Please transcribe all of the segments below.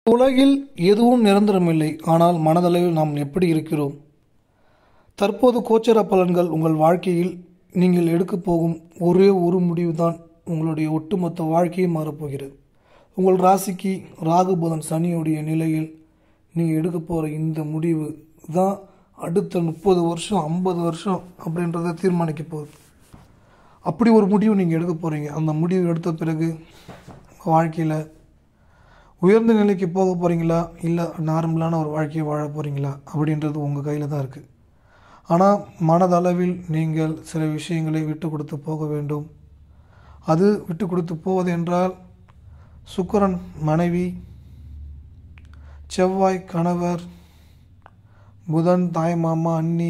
உலகில் எதுவும் நிரந்தரமில்லை ஆனால் மனதளவில் நாம் எப்படி இருக்கிறோம் தற்போது கோச்சர பலன்கள் உங்கள் வாழ்க்கையில் நீங்கள் எடுக்கப் போகும் ஒரே ஒரு முடிவுதான் உங்களுடைய ஒட்டுமொத்த வாழ்க்கையை மாறப்போகிறது உங்கள் ராசிக்கு ராகு புதன் சனியுடைய நிலையில் நீங்கள் எடுக்க போகிற இந்த முடிவு தான் அடுத்த முப்பது வருஷம் ஐம்பது வருஷம் அப்படின்றத தீர்மானிக்க போகுது அப்படி ஒரு முடிவு நீங்கள் எடுக்க போகிறீங்க அந்த முடிவு எடுத்த பிறகு வாழ்க்கையில் உயர்ந்த நிலைக்கு போக போகிறீங்களா இல்லை நார்மலான ஒரு வாழ்க்கையை வாழ போகிறீங்களா அப்படின்றது உங்கள் கையில் தான் இருக்குது ஆனால் மனதளவில் நீங்கள் சில விஷயங்களை விட்டு கொடுத்து போக வேண்டும் அது விட்டு கொடுத்து போவது என்றால் சுக்கிரன் மனைவி செவ்வாய் கணவர் புதன் தாய் மாமா அண்ணி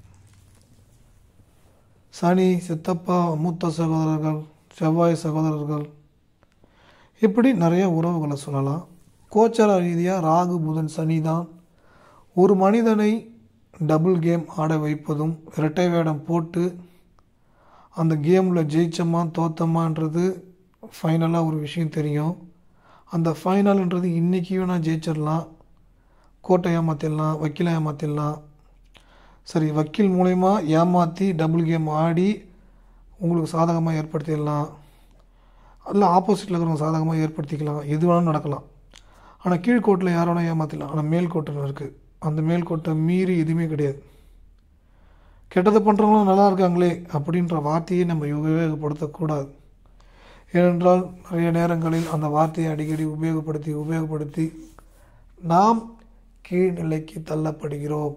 சனி சித்தப்பா மூத்த சகோதரர்கள் செவ்வாய் சகோதரர்கள் இப்படி நிறைய உறவுகளை சொல்லலாம் கோச்சார ரீதியாக ராகு புதன் சனி தான் ஒரு மனிதனை டபுள் கேம் ஆட வைப்பதும் இரட்டை வேடம் போட்டு அந்த கேமில் ஜெயிச்சோமா தோத்தமான்றது ஃபைனலாக ஒரு விஷயம் தெரியும் அந்த ஃபைனல்ன்றது இன்றைக்கி வேணால் ஜெயிச்சிடலாம் கோட்டை ஏமாற்றிடலாம் வக்கீலை ஏமாற்றிடலாம் சரி வக்கீல் மூலயமா ஏமாற்றி டபுள் கேம் ஆடி உங்களுக்கு சாதகமாக ஏற்படுத்திடலாம் இல்லை ஆப்போசிட்டில் இருக்கிறவங்க சாதகமாக ஏற்படுத்திக்கலாம் எது வேணாலும் நடக்கலாம் ஆனால் கீழ்கோட்டில் யார் வேணால் ஏமாற்றிடலாம் ஆனால் மேல்கோட்டில் இருக்குது அந்த மேல்கோட்டை மீறி எதுவுமே கிடையாது கெட்டது பண்ணுறவங்களும் நல்லா இருக்காங்களே அப்படின்ற வார்த்தையை நம்ம உபயோகப்படுத்தக்கூடாது ஏனென்றால் நிறைய நேரங்களில் அந்த வார்த்தையை அடிக்கடி உபயோகப்படுத்தி உபயோகப்படுத்தி நாம் கீழ்நிலைக்கு தள்ளப்படுகிறோம்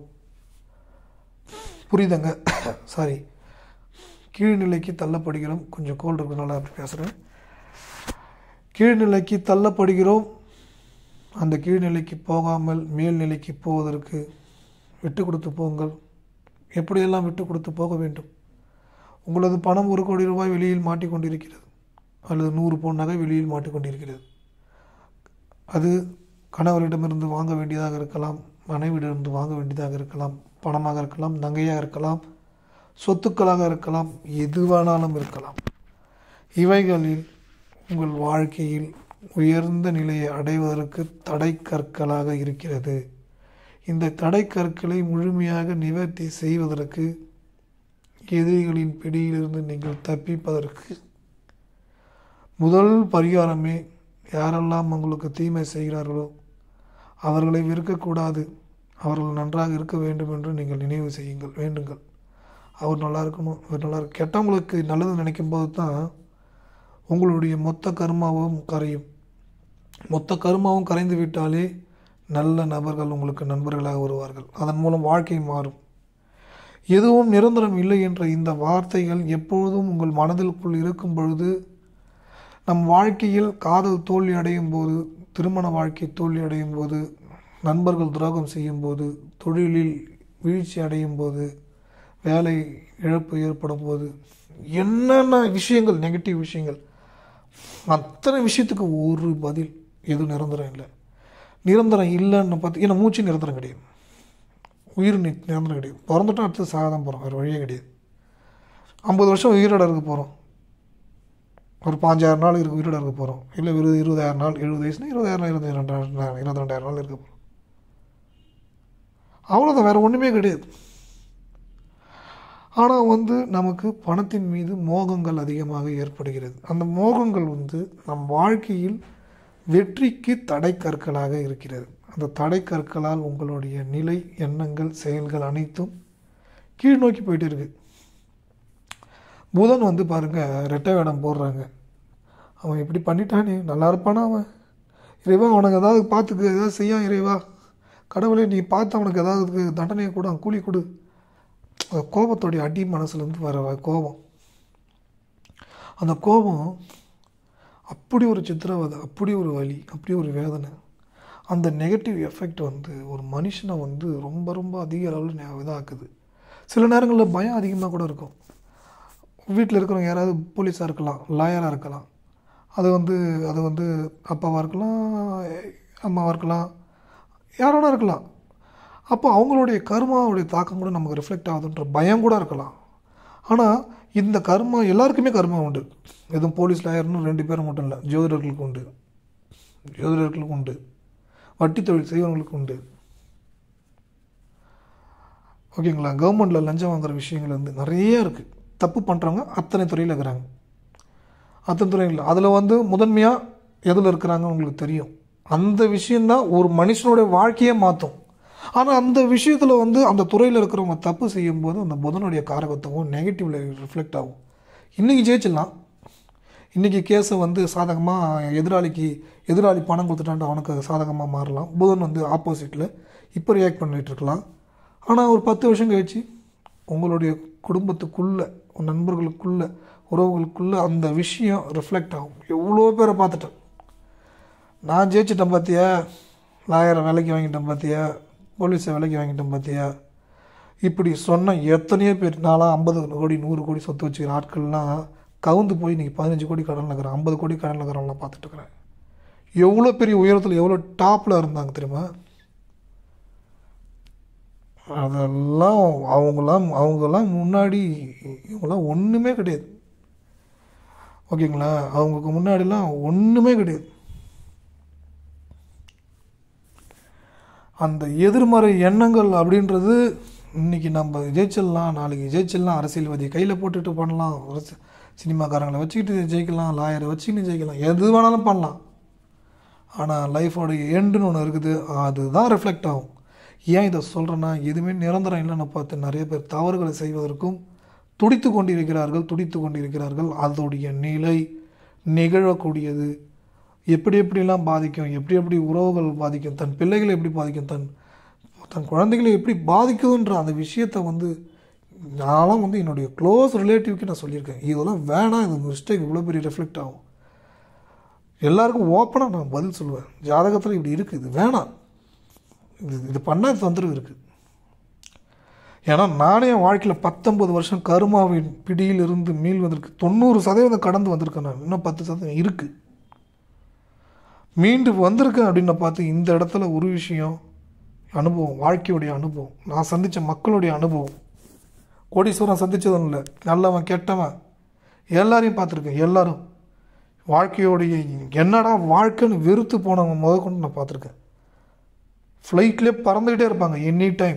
புரியுதுங்க சாரி கீழ்நிலைக்கு தள்ளப்படுகிறோம் கொஞ்சம் கோல்டு இருக்கிறதுனால அப்படி பேசுகிறேன் கீழ்நிலைக்கு தள்ளப்படுகிறோம் அந்த கீழ்நிலைக்கு போகாமல் மேல்நிலைக்கு போவதற்கு விட்டு கொடுத்து போங்கள் எப்படியெல்லாம் விட்டு கொடுத்து போக வேண்டும் உங்களது பணம் ஒரு கோடி ரூபாய் வெளியில் மாட்டிக்கொண்டிருக்கிறது அல்லது நூறு பவுன் நகை வெளியில் மாட்டிக்கொண்டிருக்கிறது அது கணவரிடமிருந்து வாங்க வேண்டியதாக இருக்கலாம் மனைவியிடமிருந்து வாங்க வேண்டியதாக இருக்கலாம் பணமாக இருக்கலாம் நகையாக இருக்கலாம் சொத்துக்களாக இருக்கலாம் எதுவானாலும் இருக்கலாம் இவைகளில் உங்கள் வாழ்க்கையில் உயர்ந்த நிலையை அடைவதற்கு தடை கற்களாக இருக்கிறது இந்த தடை கற்களை முழுமையாக நிவர்த்தி செய்வதற்கு எதிரிகளின் பிடியிலிருந்து நீங்கள் தப்பிப்பதற்கு முதல் பரிகாரமே யாரெல்லாம் உங்களுக்கு தீமை செய்கிறார்களோ அவர்களை வெறுக்கக்கூடாது அவர்கள் நன்றாக இருக்க வேண்டும் என்று நீங்கள் நினைவு செய்யுங்கள் வேண்டுங்கள் அவர் நல்லா இருக்கணும் இவர் நல்லா இருக்கு கெட்டவங்களுக்கு நல்லது நினைக்கும் போது தான் உங்களுடைய மொத்த கர்மாவும் கரையும் மொத்த கர்மாவும் கரைந்து விட்டாலே நல்ல நபர்கள் உங்களுக்கு நண்பர்களாக வருவார்கள் அதன் மூலம் வாழ்க்கை மாறும் எதுவும் நிரந்தரம் இல்லை என்ற இந்த வார்த்தைகள் எப்பொழுதும் உங்கள் மனதிற்குள் இருக்கும் பொழுது நம் வாழ்க்கையில் காதல் தோல்வி அடையும் போது திருமண வாழ்க்கை தோல்வி அடையும் போது நண்பர்கள் துரோகம் செய்யும் போது தொழிலில் வீழ்ச்சி அடையும் போது வேலை இழப்பு ஏற்படும் போது என்னென்ன விஷயங்கள் நெகட்டிவ் விஷயங்கள் அத்தனை விஷயத்துக்கு ஒரு பதில் எதுவும் நிரந்தரம் இல்லை நிரந்தரம் இல்லைன்னு பார்த்து ஏன்னா மூச்சு நிரந்தரம் கிடையாது உயிர் நி நிரந்தரம் கிடையாது பிறந்துட்டோம் அடுத்து சாக தான் போகிறோம் வேறு வழியே கிடையாது ஐம்பது வருஷம் உயிரோட இருக்க போகிறோம் ஒரு பாஞ்சாயிரம் நாள் இருக்கு உயிரோட இருக்க போகிறோம் இல்லை இருபது இருபதாயிரம் நாள் எழுபது வயசுனா இருபதாயிரம் இருபத்தி ரெண்டாயிரம் இருபத்தி ரெண்டாயிரம் நாள் இருக்க போகிறோம் அவ்வளோதான் வேறு ஒன்றுமே கிடையாது ஆனால் வந்து நமக்கு பணத்தின் மீது மோகங்கள் அதிகமாக ஏற்படுகிறது அந்த மோகங்கள் வந்து நம் வாழ்க்கையில் வெற்றிக்கு தடை கற்களாக இருக்கிறது அந்த தடை கற்களால் உங்களுடைய நிலை எண்ணங்கள் செயல்கள் அனைத்தும் கீழ் நோக்கி போயிட்டு இருக்கு புதன் வந்து பாருங்கள் ரெட்டை வேடம் போடுறாங்க அவன் இப்படி பண்ணிட்டானே நல்லா இருப்பானா அவன் இறைவா அவனுக்கு ஏதாவது பார்த்துக்கு ஏதாவது செய்யா இறைவா கடவுளே நீ பார்த்து அவனுக்கு ஏதாவது தண்டனையை கொடு கூலி கொடு கோபத்தோடைய அடி மனசுலேருந்து வர கோபம் அந்த கோபம் அப்படி ஒரு சித்திரவதை அப்படி ஒரு வலி அப்படி ஒரு வேதனை அந்த நெகட்டிவ் எஃபெக்ட் வந்து ஒரு மனுஷனை வந்து ரொம்ப ரொம்ப அதிக அளவில் இதாக்குது சில நேரங்களில் பயம் அதிகமாக கூட இருக்கும் வீட்டில் இருக்கிறவங்க யாராவது போலீஸாக இருக்கலாம் லாயராக இருக்கலாம் அது வந்து அது வந்து அப்பாவாக இருக்கலாம் அம்மாவாக இருக்கலாம் யாரோட இருக்கலாம் அப்போ அவங்களுடைய கர்மாவுடைய தாக்கம் கூட நமக்கு ரிஃப்ளெக்ட் ஆகுதுன்ற பயம் கூட இருக்கலாம் ஆனால் இந்த கர்மா எல்லாருக்குமே கர்மா உண்டு எதுவும் போலீஸ் லாயர்னு ரெண்டு பேரும் மட்டும் இல்லை ஜோதிடர்களுக்கு உண்டு ஜோதிடர்களுக்கு உண்டு வட்டி தொழில் செய்வவங்களுக்கு உண்டு ஓகேங்களா கவர்மெண்ட்டில் லஞ்சம் வாங்குற விஷயங்கள் வந்து நிறைய இருக்குது தப்பு பண்ணுறவங்க அத்தனை துறையில் இருக்கிறாங்க அத்தனை துறையில் அதில் வந்து முதன்மையாக எதில் இருக்கிறாங்கன்னு உங்களுக்கு தெரியும் அந்த விஷயந்தான் ஒரு மனுஷனுடைய வாழ்க்கையே மாற்றும் ஆனால் அந்த விஷயத்தில் வந்து அந்த துறையில் இருக்கிறவங்க தப்பு செய்யும்போது அந்த புதனுடைய காரகத்துவம் நெகட்டிவ்ல ரிஃப்ளெக்ட் ஆகும் இன்றைக்கி ஜெயிச்சிடலாம் இன்றைக்கி கேஸை வந்து சாதகமாக எதிராளிக்கு எதிராளி பணம் கொடுத்துட்டான்ட்டு அவனுக்கு சாதகமாக மாறலாம் புதன் வந்து ஆப்போசிட்டில் இப்போ ரியாக்ட் பண்ணிகிட்டு இருக்கலாம் ஆனால் ஒரு பத்து வருஷம் கழிச்சு உங்களுடைய குடும்பத்துக்குள்ளே உன் நண்பர்களுக்குள்ள உறவுகளுக்குள்ள அந்த விஷயம் ரிஃப்ளெக்ட் ஆகும் எவ்வளோ பேரை பார்த்துட்டேன் நான் ஜெயிச்சிட்டேன் பார்த்தியா லாயரை விலைக்கு வாங்கிட்டேன் பார்த்தியா போலீஸை விலைக்கு வாங்கிட்டேன் பார்த்தியா இப்படி சொன்ன எத்தனையோ பேர் நான்லாம் ஐம்பது கோடி நூறு கோடி சொத்து வச்சுக்கிற ஆட்கள்லாம் கவுந்து போய் இன்றைக்கி பதினஞ்சு கோடி கடனில் இருக்கிறேன் ஐம்பது கோடி கடனில் இருக்கிறவங்களாம் பார்த்துட்டு இருக்கிறேன் எவ்வளோ பெரிய உயரத்தில் எவ்வளோ டாப்பில் இருந்தாங்க தெரியுமா அதெல்லாம் அவங்களாம் அவங்கெல்லாம் முன்னாடி இவங்களாம் ஒன்றுமே கிடையாது ஓகேங்களா அவங்களுக்கு முன்னாடிலாம் ஒன்றுமே கிடையாது அந்த எதிர்மறை எண்ணங்கள் அப்படின்றது இன்னைக்கு நம்ம ஜெயிச்சிடலாம் நாளைக்கு ஜெயிச்சிடலாம் அரசியல்வாதி கையில் போட்டுட்டு பண்ணலாம் அரசு சினிமாக்காரங்களை வச்சுக்கிட்டு ஜெயிக்கலாம் லாயரை வச்சுக்கிட்டு ஜெயிக்கலாம் எது வேணாலும் பண்ணலாம் ஆனால் லைஃபோடைய எண்டுன்னு ஒன்று இருக்குது அதுதான் ரிஃப்ளெக்ட் ஆகும் ஏன் இதை சொல்கிறேன்னா எதுவுமே நிரந்தரம் இல்லைன்னு பார்த்து நிறைய பேர் தவறுகளை செய்வதற்கும் துடித்து கொண்டிருக்கிறார்கள் துடித்து கொண்டிருக்கிறார்கள் அதோடைய நிலை நிகழக்கூடியது எப்படி எப்படிலாம் பாதிக்கும் எப்படி எப்படி உறவுகள் பாதிக்கும் தன் பிள்ளைகளை எப்படி பாதிக்கும் தன் தன் குழந்தைகளை எப்படி பாதிக்குதுன்ற அந்த விஷயத்தை வந்து நான்லாம் வந்து என்னுடைய க்ளோஸ் ரிலேட்டிவ்க்கு நான் சொல்லியிருக்கேன் இதெல்லாம் வேணாம் இது மிஸ்டேக் இவ்வளோ பெரிய ரிஃப்ளெக்ட் ஆகும் எல்லாருக்கும் ஓப்பனாக நான் பதில் சொல்லுவேன் ஜாதகத்தில் இப்படி இருக்குது இது வேணாம் இது இது பண்ணால் தொந்தரவு இருக்குது ஏன்னா நானே என் வாழ்க்கையில் பத்தொம்பது வருஷம் கருமாவின் பிடியிலிருந்து மீள்வதற்கு தொண்ணூறு சதவீதம் கடந்து வந்திருக்கேன் நான் இன்னும் பத்து சதவீதம் இருக்குது மீண்டு வந்திருக்கேன் அப்படின்னு பார்த்து இந்த இடத்துல ஒரு விஷயம் அனுபவம் வாழ்க்கையுடைய அனுபவம் நான் சந்தித்த மக்களுடைய அனுபவம் கோடீஸ்வரன் சந்தித்ததும் இல்லை நல்லவன் கெட்டவன் எல்லாரையும் பார்த்துருக்கேன் எல்லாரும் வாழ்க்கையோடைய என்னடா வாழ்க்கைன்னு வெறுத்து போனவங்க முத கொண்டு நான் பார்த்துருக்கேன் ஃப்ளைட்லேயே பறந்துக்கிட்டே இருப்பாங்க any time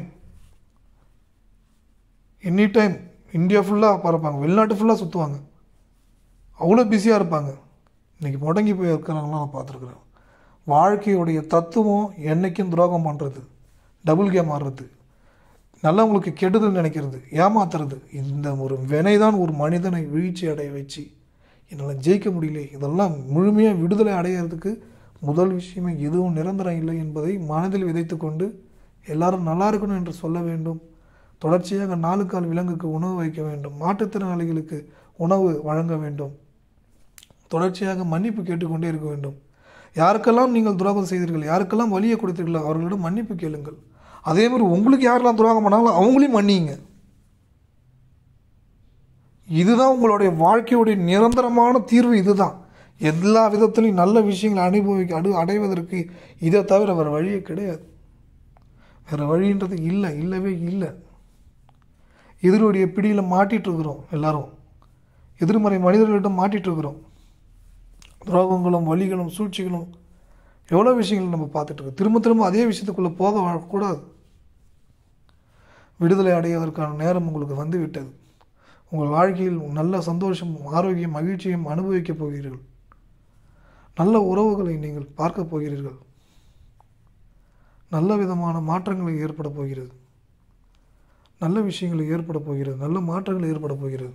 any time India ஃபுல்லாக பறப்பாங்க வெளிநாட்டு ஃபுல்லாக சுற்றுவாங்க அவ்வளோ பிஸியாக இருப்பாங்க இன்றைக்கி முடங்கி போய் இருக்கிறவங்களாம் நான் பார்த்துருக்குறேன் வாழ்க்கையுடைய தத்துவம் என்றைக்கும் துரோகம் பண்ணுறது டபுள் கேம் ஆடுறது நல்லவங்களுக்கு கெடுதல் நினைக்கிறது ஏமாத்துறது இந்த ஒரு வினை தான் ஒரு மனிதனை வீழ்ச்சி அடைய வச்சு என்னால் ஜெயிக்க முடியல இதெல்லாம் முழுமையாக விடுதலை அடையிறதுக்கு முதல் விஷயமே எதுவும் நிரந்தரம் இல்லை என்பதை மனதில் விதைத்து கொண்டு எல்லாரும் நல்லா இருக்கணும் என்று சொல்ல வேண்டும் தொடர்ச்சியாக நாலுக்கால் விலங்குக்கு உணவு வைக்க வேண்டும் மாற்றுத்திறனாளிகளுக்கு உணவு வழங்க வேண்டும் தொடர்ச்சியாக மன்னிப்பு கேட்டுக்கொண்டே இருக்க வேண்டும் யாருக்கெல்லாம் நீங்கள் துரோகம் செய்தீர்கள் யாருக்கெல்லாம் வழியை கொடுத்தீர்களோ அவர்களிடம் மன்னிப்பு கேளுங்கள் அதே மாதிரி உங்களுக்கு யாரெல்லாம் துரோகம் பண்ணாங்களோ அவங்களையும் மன்னிங்க இதுதான் உங்களுடைய வாழ்க்கையுடைய நிரந்தரமான தீர்வு இதுதான் எல்லா விதத்திலையும் நல்ல விஷயங்களை அனுபவிக்க அடு அடைவதற்கு இதை தவிர வேறு வழியே கிடையாது வேறு வழின்றது இல்லை இல்லவே இல்லை எதிரோடைய பிடியில் மாட்டிகிட்டு இருக்கிறோம் எல்லாரும் எதிர்மறை மனிதர்களிடம் மாட்டிகிட்டு இருக்கிறோம் துரோகங்களும் வழிகளும் சூழ்ச்சிகளும் எவ்வளோ விஷயங்கள் நம்ம பார்த்துட்டு இருக்கோம் திரும்ப திரும்ப அதே விஷயத்துக்குள்ளே போக கூடாது விடுதலை அடைவதற்கான நேரம் உங்களுக்கு வந்து விட்டது உங்கள் வாழ்க்கையில் நல்ல சந்தோஷம் ஆரோக்கியம் மகிழ்ச்சியும் அனுபவிக்கப் போகிறீர்கள் நல்ல உறவுகளை நீங்கள் பார்க்க போகிறீர்கள் நல்ல விதமான மாற்றங்கள் ஏற்பட போகிறது நல்ல விஷயங்கள் ஏற்பட போகிறது நல்ல மாற்றங்கள் ஏற்பட போகிறது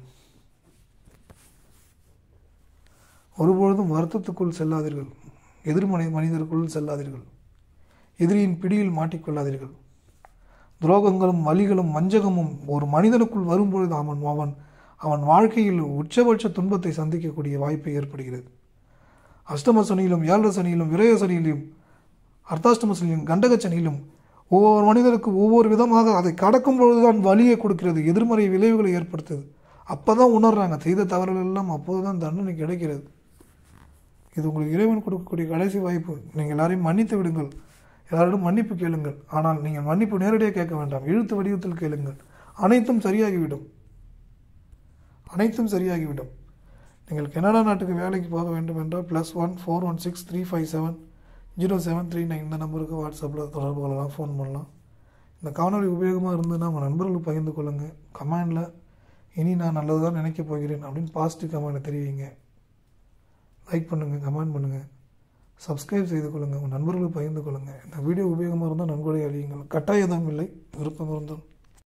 ஒருபொழுதும் வருத்தத்துக்குள் செல்லாதீர்கள் எதிர்மனை மனிதருக்குள் செல்லாதீர்கள் எதிரியின் பிடியில் மாட்டிக்கொள்ளாதீர்கள் துரோகங்களும் வலிகளும் வஞ்சகமும் ஒரு மனிதனுக்குள் வரும்பொழுது அவன் அவன் அவன் வாழ்க்கையில் உச்சபட்ச துன்பத்தை சந்திக்கக்கூடிய வாய்ப்பு ஏற்படுகிறது அஷ்டம சனியிலும் ஏழரை சனியிலும் விரய சனியிலும் அர்த்தாஷ்டம சனியிலும் கண்டக சனியிலும் ஒவ்வொரு மனிதருக்கு ஒவ்வொரு விதமாக அதை கடக்கும் பொழுதுதான் வலியை கொடுக்கிறது எதிர்மறை விளைவுகளை ஏற்படுத்துது அப்போ தான் உணர்றாங்க செய்த தவறுகள் எல்லாம் அப்போது தான் தண்டனை கிடைக்கிறது இது உங்களுக்கு இறைவன் கொடுக்கக்கூடிய கடைசி வாய்ப்பு நீங்கள் எல்லாரையும் மன்னித்து விடுங்கள் எல்லாரிடம் மன்னிப்பு கேளுங்கள் ஆனால் நீங்கள் மன்னிப்பு நேரடியாக கேட்க வேண்டாம் எழுத்து வடிவத்தில் கேளுங்கள் அனைத்தும் சரியாகிவிடும் அனைத்தும் சரியாகிவிடும் நீங்கள் கனடா நாட்டுக்கு வேலைக்கு போக வேண்டும் என்றால் plus one four one six three five seven zero seven three nine இந்த நம்பருக்கு வாட்ஸ்அப்பில் தொடர்பு கொள்ளலாம் ஃபோன் பண்ணலாம் இந்த காணொளி உபயோகமாக இருந்ததுன்னா உங்கள் நண்பர்களுக்கு பகிர்ந்து கொள்ளுங்கள் கமெண்டில் இனி நான் நல்லது தான் நினைக்க போகிறேன் அப்படின்னு பாசிட்டிவ் கமெண்ட்டை தெரிவிங்க லைக் பண்ணுங்கள் கமெண்ட் பண்ணுங்கள் சப்ஸ்கிரைப் செய்து கொள்ளுங்கள் உங்கள் நண்பர்களுக்கு பகிர்ந்து கொள்ளுங்கள் இந்த வீடியோ உபயோகமாக இருந்தால் நன்கொடை அழியுங்கள் கட்டாயம் இல்லை விருப்பம் இருந்தால்